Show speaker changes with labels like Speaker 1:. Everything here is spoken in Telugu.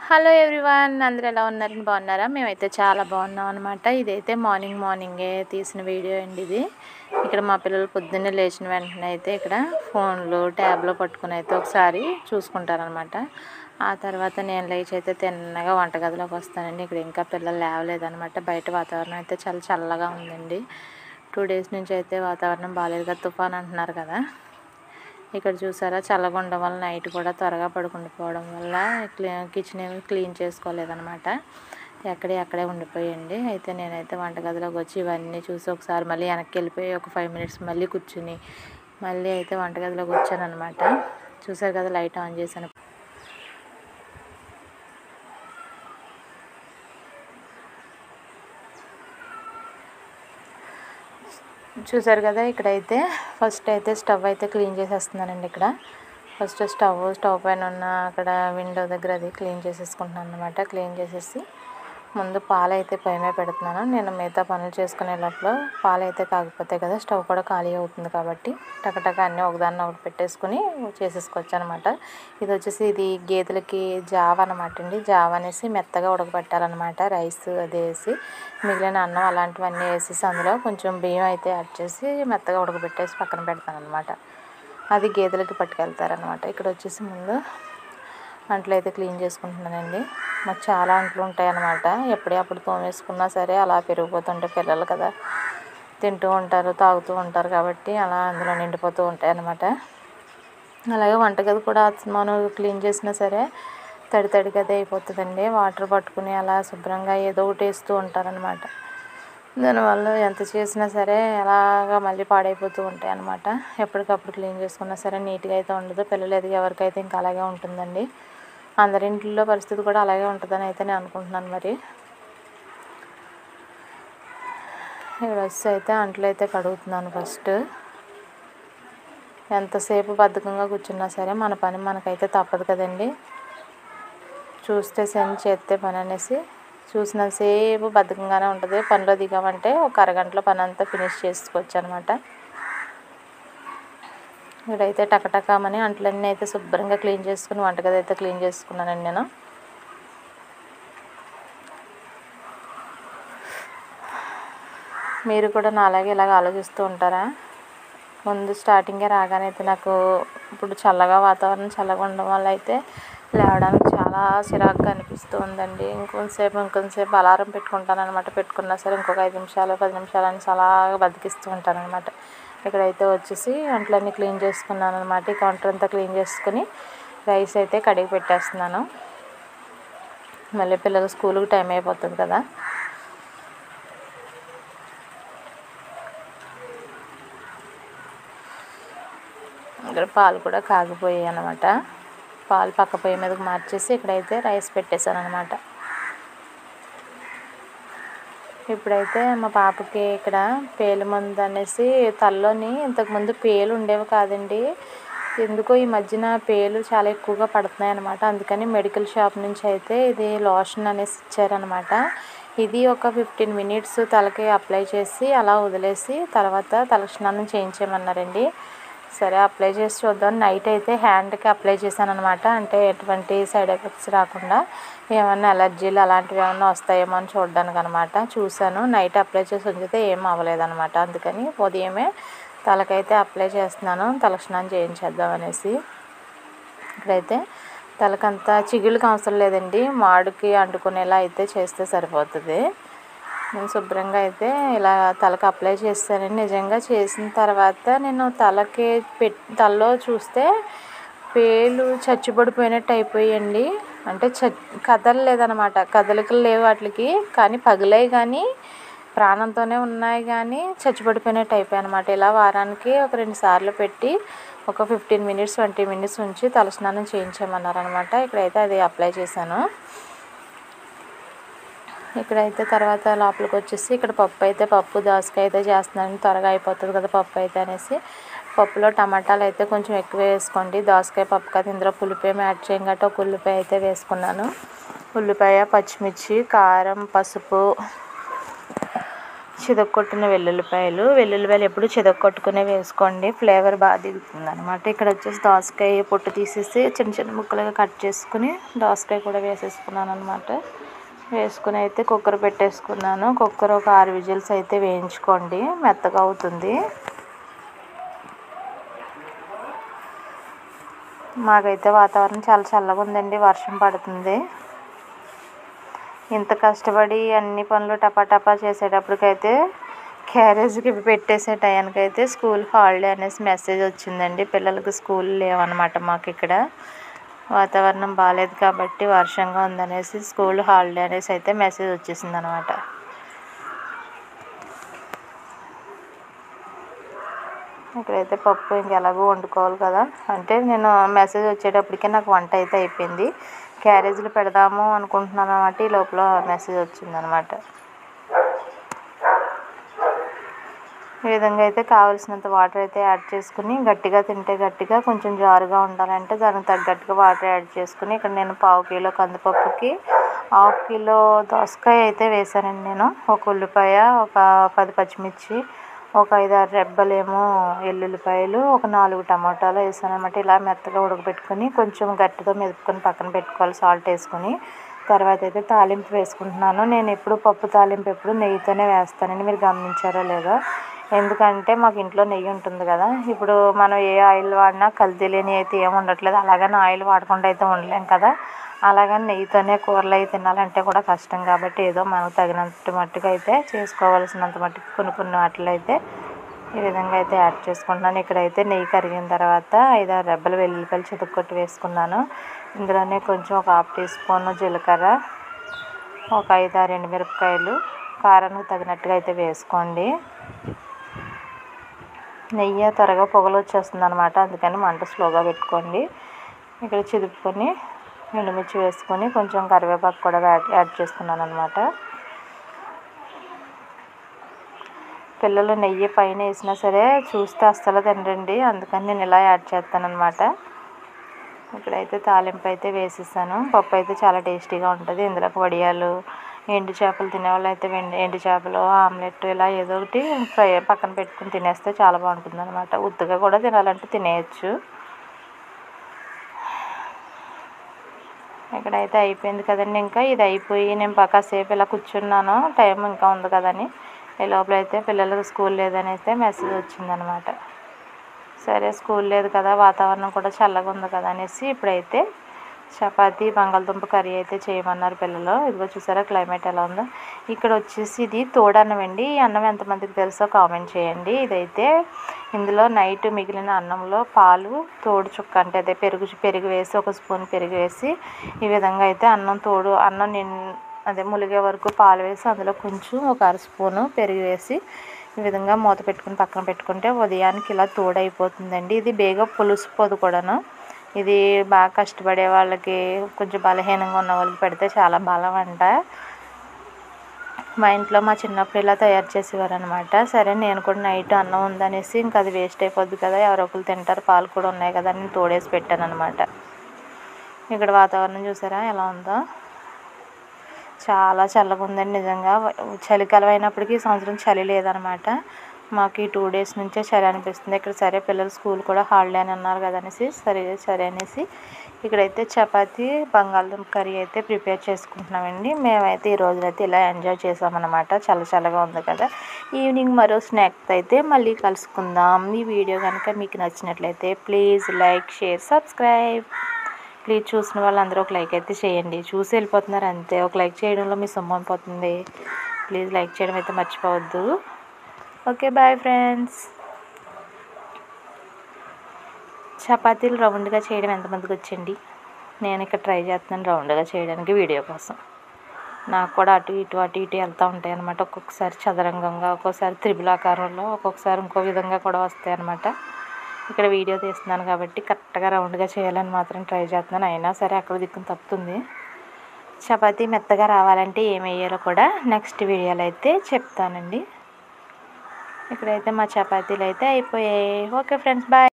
Speaker 1: హలో ఎవ్రీవన్ అందరూ ఎలా ఉన్నారని బాగున్నారా మేమైతే చాలా బాగున్నాం అనమాట ఇదైతే మార్నింగ్ మార్నింగే తీసిన వీడియో అండి ఇది ఇక్కడ మా పిల్లలు పొద్దున్నే లేచిన వెంటనే అయితే ఇక్కడ ఫోన్లు ట్యాబ్లో పట్టుకుని అయితే ఒకసారి చూసుకుంటారనమాట ఆ తర్వాత నేను లేచి అయితే తిన్నగా వంటగదిలోకి వస్తానండి ఇక్కడ ఇంకా పిల్లలు లేవలేదనమాట బయట వాతావరణం అయితే చాలా చల్లగా ఉందండి టూ డేస్ నుంచి అయితే వాతావరణం బాగాలేదు కదా తుఫాన్ అంటున్నారు కదా ఇక్కడ చూసారా చల్లగా ఉండడం వల్ల నైట్ కూడా త్వరగా పడుకుని పోవడం వల్ల క్లీ కిచెన్ ఏమి క్లీన్ చేసుకోలేదనమాట ఎక్కడే అక్కడే ఉండిపోయండి అయితే నేనైతే వంటగదిలోకి వచ్చి ఇవన్నీ చూసి ఒకసారి మళ్ళీ వెనక్కి వెళ్ళిపోయి ఒక ఫైవ్ మినిట్స్ మళ్ళీ కూర్చుని మళ్ళీ అయితే వంటగదిలోకి వచ్చాను అనమాట చూసారు కదా లైట్ ఆన్ చేశాను చూసారు కదా ఇక్కడైతే ఫస్ట్ అయితే స్టవ్ అయితే క్లీన్ చేసేస్తున్నానండి ఇక్కడ ఫస్ట్ స్టవ్ స్టవ్ పైన ఉన్న అక్కడ విండో దగ్గర అది క్లీన్ చేసేసుకుంటున్నాను అనమాట క్లీన్ చేసేసి ముందు పాలు అయితే పొయ్యి మీద పెడుతున్నాను నేను మిగతా పనులు చేసుకునే లోపల పాలు అయితే కాకపోతే కదా స్టవ్ కూడా ఖాళీ అవుతుంది కాబట్టి టకటక అన్నీ ఒకదాన్ని ఒకటి పెట్టేసుకుని చేసేసుకోవచ్చు అనమాట ఇది వచ్చేసి ఇది గేదెలకి జావ అనమాట అండి జావ అనేసి మెత్తగా ఉడకబెట్టాలన్నమాట రైస్ అది వేసి మిగిలిన అన్నం అలాంటివన్నీ వేసేసి అందులో కొంచెం బియ్యం అయితే యాడ్ చేసి మెత్తగా ఉడకబెట్టేసి పక్కన పెడతాను అనమాట అది గేదెలకి పట్టుకెళ్తారనమాట ఇక్కడ వచ్చేసి ముందు అంట్లు అయితే క్లీన్ చేసుకుంటున్నానండి మాకు చాలా అంట్లు ఉంటాయి అన్నమాట ఎప్పుడప్పుడు తోమేసుకున్నా సరే అలా పెరిగిపోతుంటే పిల్లలు కదా తింటూ ఉంటారు తాగుతూ ఉంటారు కాబట్టి అలా అందులో నిండిపోతూ ఉంటాయి అన్నమాట అలాగే వంటగది కూడా మనం క్లీన్ చేసినా సరే తడి తడిగా అది అయిపోతుందండి వాటర్ పట్టుకుని అలా శుభ్రంగా ఏదో ఒకటి వేస్తూ ఉంటారనమాట దానివల్ల ఎంత చేసినా సరే అలాగా మళ్ళీ పాడైపోతూ ఉంటాయి అన్నమాట ఎప్పటికప్పుడు క్లీన్ చేసుకున్నా సరే నీట్గా అయితే ఉండదు పిల్లలు ఎదిగే వరకు అయితే ఇంకా అలాగే ఉంటుందండి అందరి ఇంట్లో పరిస్థితి కూడా అలాగే ఉంటుందని అయితే నేను అనుకుంటున్నాను మరి ఇక్కడ వచ్చి అయితే అంట్లు అయితే కడుగుతున్నాను ఫస్ట్ ఎంతసేపు బద్ధకంగా కూర్చున్నా సరే మన పని మనకైతే తప్పదు కదండి చూస్తే సెండ్ చేస్తే పని అనేసి చూసినంతసేపు బద్ధకంగానే ఉంటుంది పనిలో దిగామంటే ఒక అరగంటలో పని అంతా ఫినిష్ చేసుకోవచ్చు అనమాట ఇక్కడైతే టకటకామని అంట్లన్నీ అయితే శుభ్రంగా క్లీన్ చేసుకుని వంటగది అయితే క్లీన్ చేసుకున్నానండి నేను మీరు కూడా నా అలాగే ఇలాగ ఆలోచిస్తూ ఉంటారా ముందు స్టార్టింగే రాగానే అయితే నాకు ఇప్పుడు చల్లగా వాతావరణం చల్లగా ఉండడం వల్ల అయితే లేవడానికి చాలా చిరాకుగా అనిపిస్తూ ఉందండి ఇంకొంతసేపు ఇంకొంతసేపు అలారం పెట్టుకుంటాను అనమాట పెట్టుకున్నా సరే ఇంకొక ఐదు నిమిషాలు పది నిమిషాలు అని అలాగా బతికిస్తూ ఉంటాను అనమాట ఇక్కడైతే వచ్చేసి అంట్లన్నీ క్లీన్ చేసుకున్నాను అనమాట ఈ కౌంటర్ అంతా క్లీన్ చేసుకుని రైస్ అయితే కడిగి పెట్టేస్తున్నాను మళ్ళీ పిల్లలు స్కూల్కి టైం అయిపోతుంది కదా ఇక్కడ పాలు కూడా కాగిపోయాయి అనమాట పాలు పక్క పొయ్యి మీదకి మార్చేసి ఇక్కడైతే రైస్ పెట్టేశాను అనమాట ఇప్పుడైతే మా పాపకి ఇక్కడ పేలు మందు అనేసి తల్లోని ఇంతకుముందు పేలు ఉండేవి కాదండి ఎందుకో ఈ మధ్యన పేలు చాలా ఎక్కువగా పడుతున్నాయి అనమాట అందుకని మెడికల్ షాప్ నుంచి అయితే ఇది లోషన్ అనేసి ఇచ్చారనమాట ఇది ఒక ఫిఫ్టీన్ మినిట్స్ తలకి అప్లై చేసి అలా వదిలేసి తర్వాత తలస్నానం చేయించేయమన్నారండి సరే అప్లై చేసి చూద్దాం నైట్ అయితే హ్యాండ్కి అప్లై చేశాను అనమాట అంటే ఎటువంటి సైడ్ ఎఫెక్ట్స్ రాకుండా ఏమన్నా ఎలర్జీలు అలాంటివి ఏమన్నా వస్తాయేమో అని చూడడానికి అనమాట చూశాను నైట్ అప్లై చేసి ఉంచితే ఏం అవ్వలేదన్నమాట అందుకని ఉదయమే తలకైతే అప్లై చేస్తున్నాను తలస్నానం చేయించేద్దాం అనేసి ఇక్కడైతే తలకంతా చిగుళ్ళకి అవసరం లేదండి మాడుకి అంటుకునేలా అయితే చేస్తే సరిపోతుంది నేను శుభ్రంగా అయితే ఇలా తలకి అప్లై చేస్తానండి నిజంగా చేసిన తర్వాత నేను తలకి పెట్ తలలో చూస్తే పేలు చచ్చిపడిపోయినట్టు అయిపోయండి అంటే చ కదలలేదనమాట కదలికలు లేవు వాటికి కానీ పగిలాయి కానీ ప్రాణంతోనే ఉన్నాయి కానీ చచ్చిపడిపోయినట్టు అయిపోయాయి అనమాట ఇలా వారానికి ఒక రెండు సార్లు పెట్టి ఒక ఫిఫ్టీన్ మినిట్స్ ట్వంటీ మినిట్స్ ఉంచి తలస్నానం చేయించామన్నారనమాట ఇక్కడైతే అది అప్లై చేశాను ఇక్కడైతే తర్వాత లోపలికి వచ్చేసి ఇక్కడ పప్పు అయితే పప్పు దోసకాయ అయితే చేస్తున్నాను త్వరగా అయిపోతుంది కదా పప్పు అయితే అనేసి పప్పులో టమాటాలు అయితే కొంచెం ఎక్కువ వేసుకోండి దోసకాయ పప్పు కదా ఇందులో పులిపేమ యాడ్ చేయం గట్రా ఒక ఉల్లిపాయ అయితే వేసుకున్నాను ఉల్లిపాయ పచ్చిమిర్చి కారం పసుపు చితక్కొట్టిన వెల్లుల్లిపాయలు వెల్లుల్లిపాయలు ఎప్పుడు చితక్కొట్టుకునే వేసుకోండి ఫ్లేవర్ బాగా దిగుతుంది అనమాట ఇక్కడ వచ్చేసి దోసకాయ పొట్టు తీసేసి చిన్న చిన్న ముక్కలుగా కట్ చేసుకుని దోసకాయ కూడా వేసేసుకున్నాను అనమాట వేసుకుని అయితే కుక్కర్ పెట్టేసుకున్నాను కుక్కర్ ఒక ఆరు విజిల్స్ అయితే వేయించుకోండి మెత్తగా అవుతుంది మాకైతే వాతావరణం చాలా చల్లగా ఉందండి వర్షం పడుతుంది ఇంత కష్టపడి అన్ని పనులు టపా టపా చేసేటప్పటికైతే క్యారేజ్కి పెట్టేసే టయానికైతే స్కూల్ హాలిడే అనేసి మెసేజ్ వచ్చిందండి పిల్లలకి స్కూల్ లేవన్నమాట మాకు ఇక్కడ వాతావరణం బాగాలేదు కాబట్టి వర్షంగా ఉందనేసి స్కూల్ హాలిడే అనేసి అయితే మెసేజ్ వచ్చేసింది అనమాట ఇక్కడైతే పప్పు ఇంకెలాగో వండుకోవాలి కదా అంటే నేను మెసేజ్ వచ్చేటప్పటికే నాకు వంట అయితే అయిపోయింది క్యారేజీలు పెడదాము అనుకుంటున్నాను అనమాట ఈ లోపల మెసేజ్ వచ్చిందనమాట ఈ విధంగా అయితే కావాల్సినంత వాటర్ అయితే యాడ్ చేసుకుని గట్టిగా తింటే గట్టిగా కొంచెం జారుగా ఉండాలంటే దానికి తగ్గట్టుగా వాటర్ యాడ్ చేసుకుని ఇక్కడ నేను పావు కిలో కందిపప్పుకి హాఫ్ కిలో దోసకాయ అయితే వేసానండి నేను ఒక ఉల్లిపాయ ఒక పది పచ్చిమిర్చి ఒక ఐదు ఆరు రెబ్బలేమో ఎల్లుల్లిపాయలు ఒక నాలుగు టమాటాలు వేసాను అనమాట ఇలా మెత్తగా ఉడకబెట్టుకొని కొంచెం గట్టిగా మెదుపుకొని పక్కన పెట్టుకోవాలి సాల్ట్ వేసుకొని తర్వాత అయితే తాలింపు వేసుకుంటున్నాను నేను ఎప్పుడు పప్పు తాలింపు ఎప్పుడు నెయ్యితోనే వేస్తానండి మీరు గమనించారో లేదో ఎందుకంటే మాకు ఇంట్లో నెయ్యి ఉంటుంది కదా ఇప్పుడు మనం ఏ ఆయిల్ వాడినా కల్తీ లేని అయితే ఏమి ఉండట్లేదు అలాగని ఆయిల్ వాడకుండా అయితే ఉండలేం కదా అలాగని నెయ్యితోనే కూరలు అవి తినాలంటే కూడా కష్టం కాబట్టి ఏదో మనకు తగినంత మట్టుకు అయితే చేసుకోవాల్సినంత మట్టుకు కొన్ని కొన్ని వాటిలో అయితే ఈ విధంగా అయితే యాడ్ చేసుకుంటున్నాను ఇక్కడైతే నెయ్యి కరిగిన తర్వాత ఐదారు రెబ్బలు వెల్లుల్లిపాయలు చితుక్కొట్టి వేసుకున్నాను ఇందులోనే కొంచెం ఒక హాఫ్ టీ స్పూన్ జీలకర్ర ఒక ఐదారు ఎండుమిరపకాయలు కారానికి తగినట్టుగా అయితే వేసుకోండి నెయ్యి త్వరగా పొగలు వచ్చేస్తుంది అనమాట అందుకని మంట స్లోగా పెట్టుకోండి ఇక్కడ చిదుపుకొని ఎండుమిర్చి వేసుకొని కొంచెం కరివేపాకు కూడా యాడ్ యాడ్ చేసుకున్నాను అనమాట పిల్లలు నెయ్యి పైన వేసినా సరే చూస్తే అస్సలు తినరండి అందుకని నేను ఇలా యాడ్ చేస్తాను అనమాట ఇక్కడైతే తాలింపు అయితే వేసేసాను పప్పు అయితే చాలా టేస్టీగా ఉంటుంది ఇందులోకి వడియాలు ఎండు చేపలు తినేవాళ్ళు అయితే వెండి ఎండు చేపలు ఆమ్లెట్ ఇలా ఏదో ఒకటి ఫ్రై పక్కన పెట్టుకుని తినేస్తే చాలా బాగుంటుంది అనమాట ఉత్తుగా కూడా తినాలంటే తినేయచ్చు ఇక్కడైతే అయిపోయింది కదండి ఇంకా ఇది అయిపోయి నేను కాసేపు ఇలా కూర్చున్నాను టైం ఇంకా ఉంది కదని ఈ లోపల అయితే పిల్లలకు స్కూల్ లేదని అయితే మెసేజ్ వచ్చిందనమాట సరే స్కూల్ లేదు కదా వాతావరణం కూడా చల్లగా ఉంది కదా అనేసి ఇప్పుడైతే చపాతీ బంగాళదుంప కర్రీ అయితే చేయమన్నారు పిల్లలు ఇదిగో చూసారా క్లైమేట్ ఎలా ఉందో ఇక్కడ వచ్చేసి ఇది తోడన్నం అండి ఈ అన్నం ఎంతమందికి తెలుసో కామెంట్ చేయండి ఇదైతే ఇందులో నైట్ మిగిలిన అన్నంలో పాలు తోడు చుక్క అంటే అదే పెరుగు పెరుగు వేసి ఒక స్పూన్ పెరుగు వేసి ఈ విధంగా అయితే అన్నం తోడు అన్నం నిన్ అదే ములిగే వరకు పాలు వేసి అందులో కొంచెం ఒక అర స్పూను పెరుగు వేసి ఈ విధంగా మూత పెట్టుకుని పక్కన పెట్టుకుంటే ఉదయానికి ఇలా తోడైపోతుందండి ఇది బేగా పులుసుపోదు కూడాను ఇది బాగా కష్టపడే వాళ్ళకి కొంచెం బలహీనంగా ఉన్న వాళ్ళకి పెడితే చాలా బలం అంట మా ఇంట్లో మా చిన్నప్పుడు ఇలా తయారు చేసేవారు అనమాట సరే నేను కూడా నైట్ అన్నం ఉందనేసి ఇంకా అది వేస్ట్ అయిపోద్ది కదా ఎవరో ఒకరు తింటారు పాలు కూడా ఉన్నాయి కదా అని తోడేసి పెట్టాను అనమాట ఇక్కడ వాతావరణం చూసారా ఎలా ఉందో చాలా చల్లగా ఉందండి నిజంగా చలికాలం అయినప్పటికీ ఈ సంవత్సరం చలి లేదనమాట మాకు ఈ టూ డేస్ నుంచే చలి అనిపిస్తుంది ఇక్కడ సరే పిల్లలు స్కూల్ కూడా హాలిడే అని అన్నారు కదా అనేసి సరే సరే అనేసి ఇక్కడైతే చపాతీ బంగాళదుంప కర్రీ అయితే ప్రిపేర్ చేసుకుంటున్నామండి మేమైతే ఈ రోజునైతే ఇలా ఎంజాయ్ చేసామన్నమాట చల్ల చల్లగా ఉంది కదా ఈవినింగ్ మరో స్నాక్స్ అయితే మళ్ళీ కలుసుకుందాం ఈ వీడియో కనుక మీకు నచ్చినట్లయితే please like share subscribe please చూసిన వాళ్ళందరూ ఒక లైక్ అయితే చేయండి చూసి వెళ్ళిపోతున్నారు అంతే ఒక లైక్ చేయడంలో మీ సొమ్ము అయిపోతుంది ప్లీజ్ లైక్ చేయడం అయితే మర్చిపోవద్దు ఓకే బాయ్ ఫ్రెండ్స్ చపాతీలు రౌండ్గా చేయడం ఎంతమందికి వచ్చండి నేను ఇక్కడ ట్రై చేస్తున్నాను రౌండ్గా చేయడానికి వీడియో కోసం నాకు కూడా అటు ఇటు అటు ఇటు వెళ్తూ ఉంటాయి అనమాట ఒక్కొక్కసారి చదరంగంగా ఒక్కొక్కసారి త్రిబుల్ ఆకారంలో ఒక్కొక్కసారి ఇంకో విధంగా కూడా వస్తాయి అనమాట ఇక్కడ వీడియో తీస్తున్నాను కాబట్టి కరెక్ట్గా రౌండ్గా చేయాలని మాత్రం ట్రై చేస్తున్నాను అయినా సరే అక్కడ దిక్కున తప్పుతుంది చపాతీ మెత్తగా రావాలంటే ఏం వేయాలో కూడా నెక్స్ట్ వీడియోలో అయితే చెప్తానండి ఇక్కడైతే మా చపాతీలు అయితే అయిపోయాయి ఓకే ఫ్రెండ్స్ బాయ్